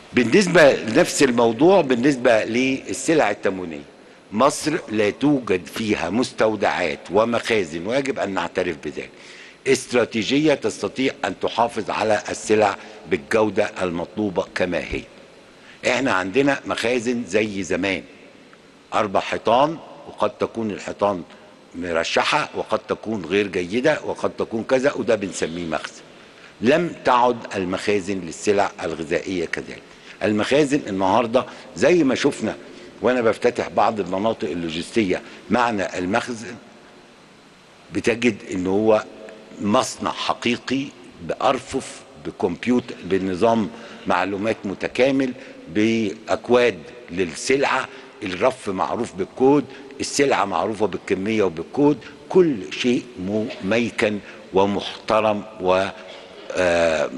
بالنسبة لنفس الموضوع بالنسبة للسلع التموينية مصر لا توجد فيها مستودعات ومخازن ويجب أن نعترف بذلك استراتيجية تستطيع أن تحافظ على السلع بالجودة المطلوبة كما هي احنا عندنا مخازن زي زمان أربع حيطان وقد تكون الحيطان مرشحة وقد تكون غير جيدة وقد تكون كذا وده بنسميه مخزن لم تعد المخازن للسلع الغذائية كذلك المخازن النهاردة زي ما شفنا وانا بفتتح بعض المناطق اللوجستية معنى المخزن بتجد ان هو مصنع حقيقي بأرفف بكمبيوتر بنظام معلومات متكامل بأكواد للسلعة الرف معروف بالكود السلعة معروفة بالكمية وبالكود كل شيء مميكن ومحترم و آه،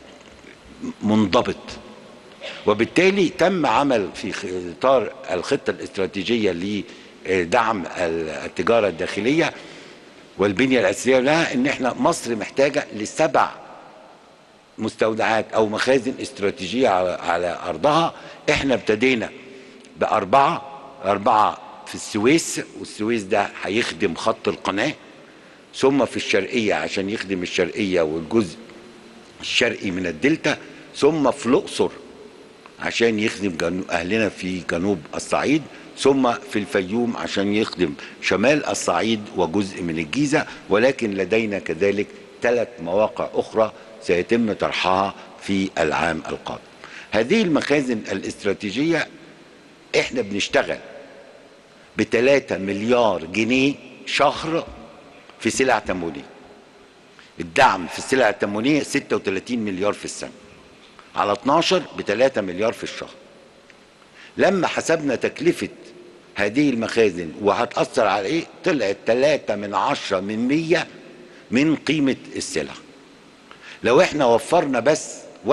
منضبط وبالتالي تم عمل في اطار الخطه الاستراتيجيه لدعم التجاره الداخليه والبنيه الاساسيه لها ان احنا مصر محتاجه لسبع مستودعات او مخازن استراتيجيه على ارضها احنا ابتدينا باربعه اربعه في السويس والسويس ده هيخدم خط القناه ثم في الشرقيه عشان يخدم الشرقيه والجزء الشرقي من الدلتا ثم في الاقصر عشان يخدم اهلنا في جنوب الصعيد ثم في الفيوم عشان يخدم شمال الصعيد وجزء من الجيزه ولكن لدينا كذلك ثلاث مواقع اخرى سيتم طرحها في العام القادم. هذه المخازن الاستراتيجيه احنا بنشتغل ب 3 مليار جنيه شهر في سلع تموينيه. الدعم في السلع التموينيه 36 مليار في السنه. على 12 ب 3 مليار في الشهر لما حسبنا تكلفة هذه المخازن وهتأثر على ايه طلعت 3 من 10 من 100 من قيمة السلع لو احنا وفرنا بس 1%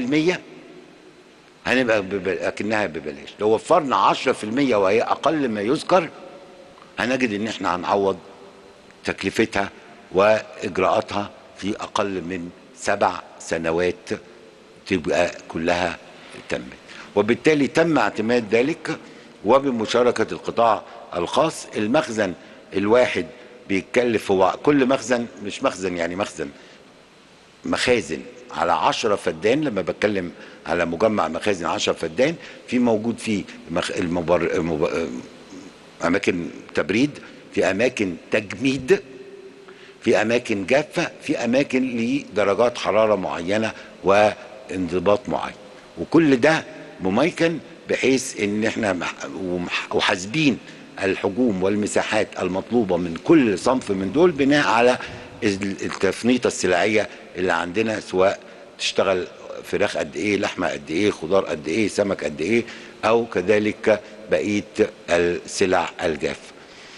هنبقى اكنها ببلاش لو وفرنا 10% وهي اقل ما يذكر هنجد ان احنا هنعوض تكلفتها واجراءاتها في اقل من سبع سنوات تبقى كلها تمت وبالتالي تم اعتماد ذلك وبمشاركة القطاع الخاص المخزن الواحد بيتكلف هو كل مخزن مش مخزن يعني مخزن مخازن على عشرة فدان لما بتكلم على مجمع مخازن عشرة فدان في موجود فيه المبر... المبر... أماكن تبريد في أماكن تجميد في أماكن جافة في أماكن لدرجات حرارة معينة و انضباط معين وكل ده مميكن بحيث ان احنا وحاسبين الحجوم والمساحات المطلوبة من كل صنف من دول بناء على التفنيطة السلعية اللي عندنا سواء تشتغل فراخ قد ايه لحمة قد ايه خضار قد ايه سمك قد ايه او كذلك بقية السلع الجافة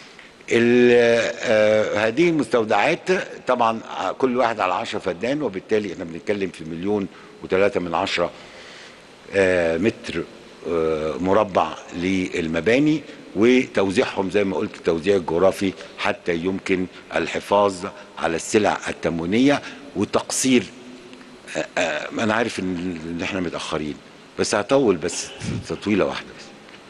آه، هذه المستودعات طبعا كل واحد على 10 فدان وبالتالي احنا بنتكلم في مليون وثلاثة من عشرة آه، متر آه، مربع للمباني وتوزيعهم زي ما قلت التوزيع الجغرافي حتى يمكن الحفاظ على السلع التموينية وتقصير انا عارف ان احنا متاخرين بس هطول بس تطويله واحده بس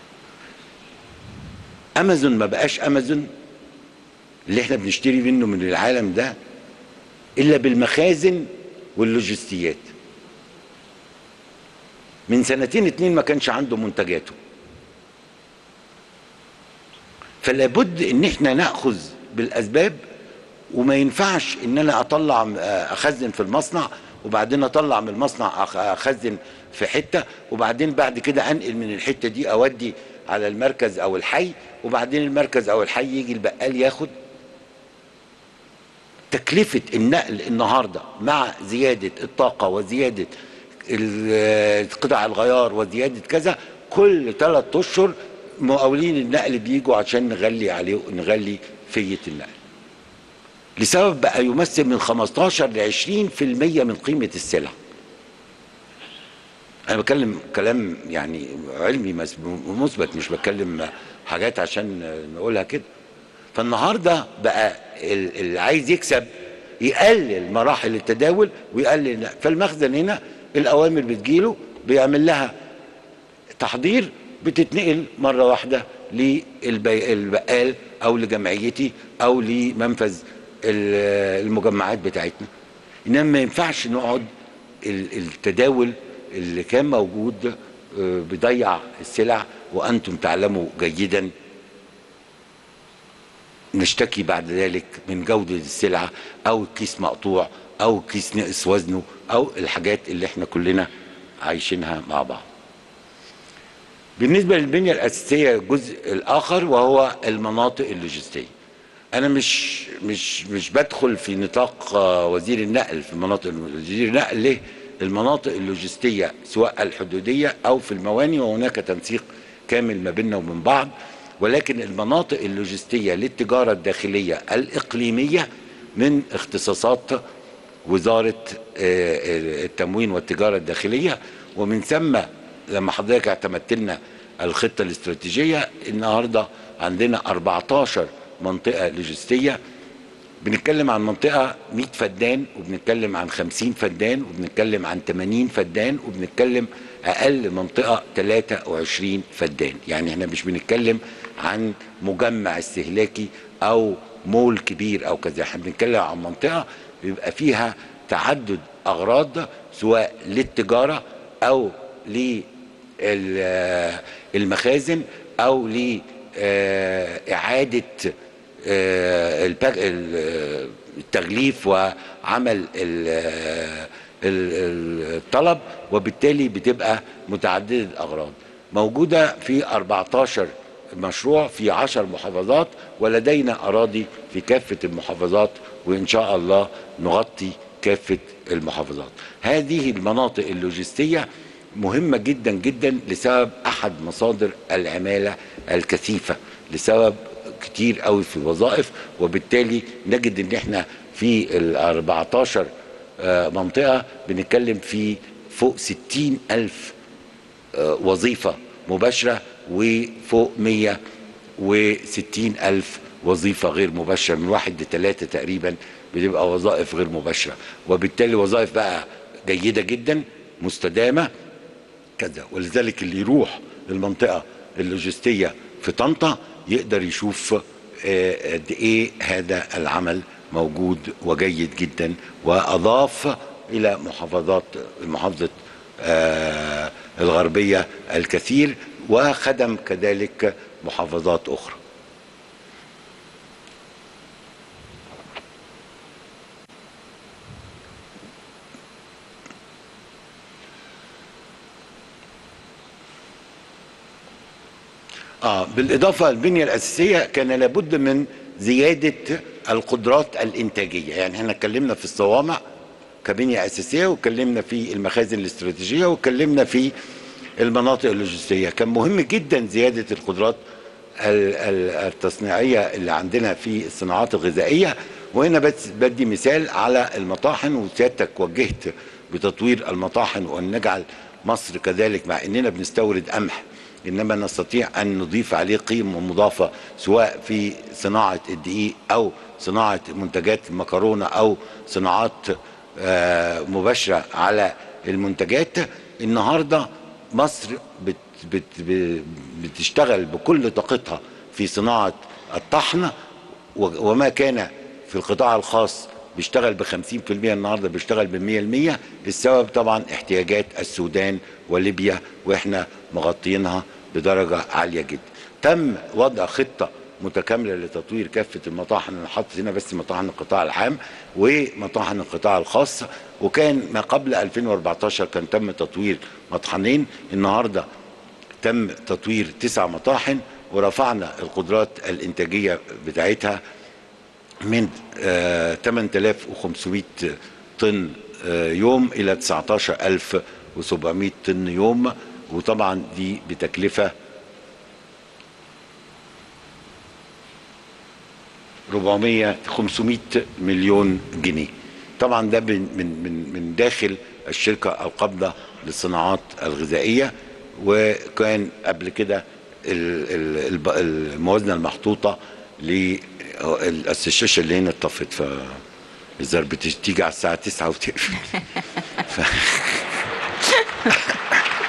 امازون ما بقاش امازون اللي احنا بنشتري منه من العالم ده الا بالمخازن واللوجستيات من سنتين اتنين ما كانش عنده منتجاته فلا بد ان احنا ناخذ بالاسباب وما ينفعش ان انا اطلع اخزن في المصنع وبعدين اطلع من المصنع اخزن في حته وبعدين بعد كده انقل من الحته دي اودي على المركز او الحي وبعدين المركز او الحي يجي البقال ياخد تكلفة النقل النهاردة مع زيادة الطاقة وزيادة قطع الغيار وزيادة كذا كل ثلاث أشهر مقاولين النقل بيجوا عشان نغلي عليه نغلي فية النقل لسبب بقى يمثل من 15 ل 20% من قيمة السلع أنا بتكلم كلام يعني علمي مثبت مش بتكلم حاجات عشان نقولها كده فالنهارده بقى اللي عايز يكسب يقلل مراحل التداول ويقلل فالمخزن هنا الاوامر بتجيله بيعمل لها تحضير بتتنقل مره واحده للبقال او لجمعيتي او لمنفذ ال- المجمعات بتاعتنا انما ما ينفعش نقعد ال- التداول اللي كان موجود آه، بيضيع السلع وانتم تعلموا جيدا نشتكي بعد ذلك من جودة السلعة أو الكيس مقطوع أو الكيس نقص وزنه أو الحاجات اللي احنا كلنا عايشينها مع بعض بالنسبة للبنية الأساسية الجزء الآخر وهو المناطق اللوجستية أنا مش مش مش بدخل في نطاق آه، وزير النقل في مناطق وزير النقل له المناطق اللوجستية سواء الحدودية أو في المواني وهناك تنسيق كامل ما بيننا وبين بعض ولكن المناطق اللوجستية للتجارة الداخلية الإقليمية من اختصاصات وزارة آه، آه، التموين والتجارة الداخلية ومن ثم لما حضرتك اعتمدت لنا الخطة الاستراتيجية النهاردة عندنا 14 منطقة لوجستية بنتكلم عن منطقة 100 فدان وبنتكلم عن 50 فدان وبنتكلم عن 80 فدان وبنتكلم أقل منطقة 23 فدان يعني احنا مش بنتكلم عن مجمع استهلاكي أو مول كبير أو كذا احنا بنتكلم عن منطقة بيبقى فيها تعدد أغراض سواء للتجارة أو للمخازن أو لإعادة آه، الباك- ال- آه، التغليف وعمل ال- آه، ال- ال- الطلب وبالتالي بتبقى متعددة الأغراض موجودة في 14 مشروع في 10 محافظات ولدينا أراضي في كافة المحافظات وإن شاء الله نغطي كافة المحافظات هذه المناطق اللوجستية مهمة جدا جدا لسبب أحد مصادر العمالة الكثيفة لسبب كتير قوي في الوظائف وبالتالي نجد ان احنا في ال 14 آه، منطقة بنتكلم في فوق 60 ألف آه، وظيفة مباشرة وفوق 160 ألف وظيفة غير مباشرة من واحد لثلاثة تقريبا بتبقى وظائف غير مباشرة وبالتالي وظائف بقى جيدة جدا مستدامة كذا ولذلك اللي يروح المنطقة اللوجستية في طنطا يقدر يشوف آه، قد ايه هذا العمل موجود وجيد جدا واضاف الى محافظات محافظة آه، الغربية الكثير وخدم كذلك محافظات اخرى اه بالاضافه للبنيه الاساسيه كان لابد من زياده القدرات الانتاجيه يعني احنا اتكلمنا في الصوامع كبنيه اساسيه واتكلمنا في المخازن الاستراتيجيه واتكلمنا في المناطق اللوجستيه كان مهم جدا زياده القدرات ال- ال- التصنيعيه اللي عندنا في الصناعات الغذائيه وهنا بس بدي مثال على المطاحن وسيادتك وجهت بتطوير المطاحن وان نجعل مصر كذلك مع اننا بنستورد قمح انما نستطيع ان نضيف عليه قيمه مضافه سواء في صناعه الدقيق او صناعه منتجات المكرونه او صناعات آه، مباشره على المنتجات النهارده مصر بت بت ب- بتشتغل بكل طاقتها في صناعه الطحن و- وما كان في القطاع الخاص بيشتغل ب 50% النهارده بيشتغل ب 100% السبب طبعا احتياجات السودان وليبيا واحنا مغطينها بدرجه عاليه جدا. تم وضع خطه متكامله لتطوير كافه المطاحن انا حاطط هنا بس مطاحن القطاع العام ومطاحن القطاع الخاص وكان ما قبل 2014 كان تم تطوير مطحنين النهارده تم تطوير تسع مطاحن ورفعنا القدرات الانتاجيه بتاعتها من آه، 8500 طن آه، يوم الى 19700 طن يوم وطبعا دي بتكلفه 400 500 مليون جنيه طبعا ده من من من من داخل الشركه القابضه للصناعات الغذائيه وكان قبل كده ال- ال- الب- الموازنه المحطوطه ل الشاشه اللي هنا اتطفت ف الزر بتيجي على الساعه 9 وتقفل ف...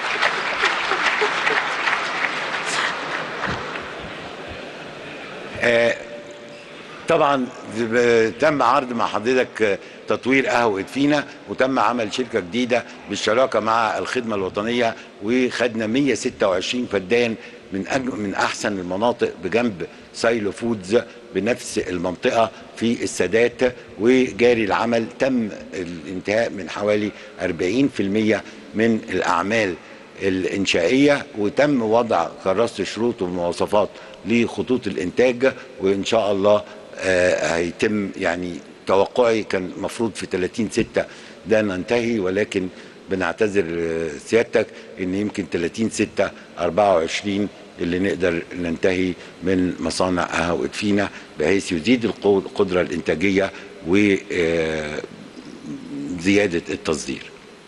طبعا ب- تم عرض مع حضرتك آه، تطوير قهوة ادفينا وتم عمل شركة جديدة بالشراكة مع الخدمة الوطنية وخدنا 126 فدان من أج... من احسن المناطق بجنب سايلو فودز بنفس المنطقه في السادات وجاري العمل تم الانتهاء من حوالي 40% من الاعمال الانشائيه وتم وضع كراسه شروط ومواصفات لخطوط الانتاج وان شاء الله آه، هيتم يعني توقعي كان المفروض في 30 6 ده ننتهي ولكن بنعتذر آه، سيادتك ان يمكن 30 6 24 اللي نقدر ننتهي من مصانع قهوة فينا بحيث يزيد القو- القدرة الإنتاجية وزيادة التصدير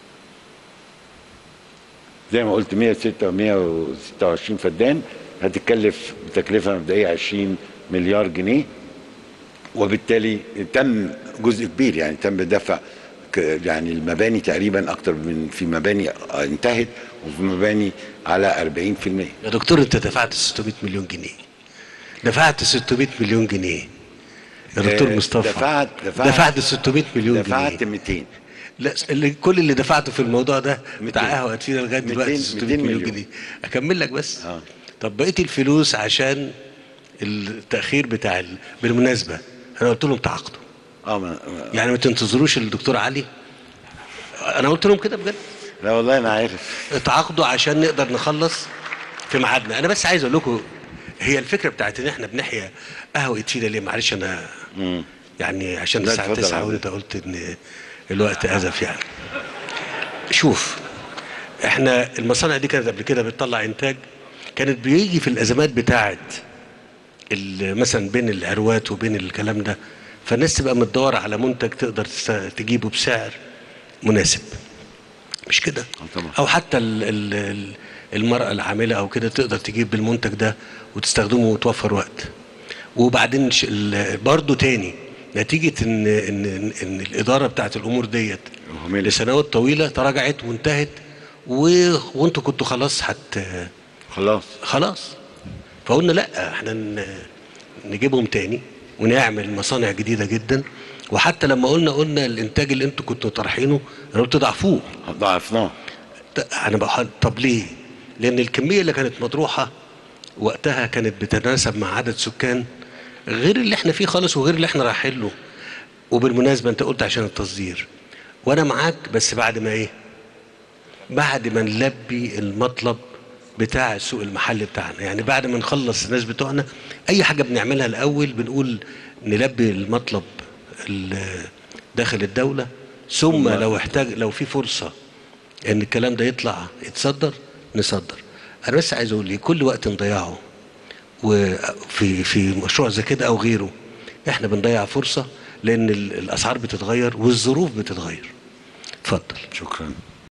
زي ما قلت 106 126 فدان هتتكلف بتكلفة مبدئية 20 مليار جنيه وبالتالي تم جزء كبير يعني تم دفع ك- يعني المباني تقريبا اكتر من في مباني انتهت وفي مباني على 40% يا دكتور انت دفعت 600 مليون جنيه دفعت 600 مليون جنيه يا دكتور آه، مصطفى دفعت دفعت دفعت 600 مليون دفعت جنيه 200 لا اللي كل اللي دفعته في الموضوع ده بتاع 200. قهوه فينا لغايه 200 دلوقتي 600 200 مليون مليون. جنيه اكمل لك بس آه. طب بقيه الفلوس عشان التاخير بتاع ال... بالمناسبه انا قلت لهم تعاقدوا اه ما ما- يعني ما تنتظروش الدكتور علي انا قلت لهم كده بجد لا والله انا عارف اتعاقدوا عشان نقدر نخلص في ميعادنا انا بس عايز اقول لكم هي الفكره بتاعت ان احنا بنحيا قهوه فينا ليه معلش انا مم. يعني عشان لا، الساعه اتفضل 9 يا وانت قلت ان الوقت ازف يعني شوف احنا المصانع دي كانت قبل كده بتطلع انتاج كانت بيجي في الازمات بتاعت ال- مثلا بين العروات وبين الكلام ده فالناس تبقى متدور على منتج تقدر تست- تجيبه بسعر مناسب مش كده آه طبعا. او حتى ال ال ال المرأة العاملة او كده تقدر تجيب بالمنتج ده وتستخدمه وتوفر وقت وبعدين ش- ال- برضه تاني نتيجة ان ان ان, إن الادارة بتاعت الامور ديت مهملة. لسنوات طويلة تراجعت وانتهت و... وانتوا كنتوا خلاص حت خلاص خلاص فقلنا لا احنا ن- نجيبهم تاني ونعمل مصانع جديده جدا وحتى لما قلنا قلنا الانتاج اللي انتوا كنتوا طارحينه انا قلت ضعفوه ضعفناه ط- انا بقى طب ليه؟ لان الكميه اللي كانت مطروحه وقتها كانت بتتناسب مع عدد سكان غير اللي احنا فيه خالص وغير اللي احنا رايحين له وبالمناسبه انت قلت عشان التصدير وانا معاك بس بعد ما ايه؟ بعد ما نلبي المطلب بتاع السوق المحلي بتاعنا يعني بعد ما نخلص الناس بتوعنا اي حاجه بنعملها الاول بنقول نلبي المطلب ال- داخل الدوله ثم لو احتاج لو في فرصه ان الكلام ده يطلع يتصدر نصدر انا بس عايز اقول لي كل وقت نضيعه وفي في مشروع زي كده او غيره احنا بنضيع فرصه لان ال- الاسعار بتتغير والظروف بتتغير اتفضل شكرا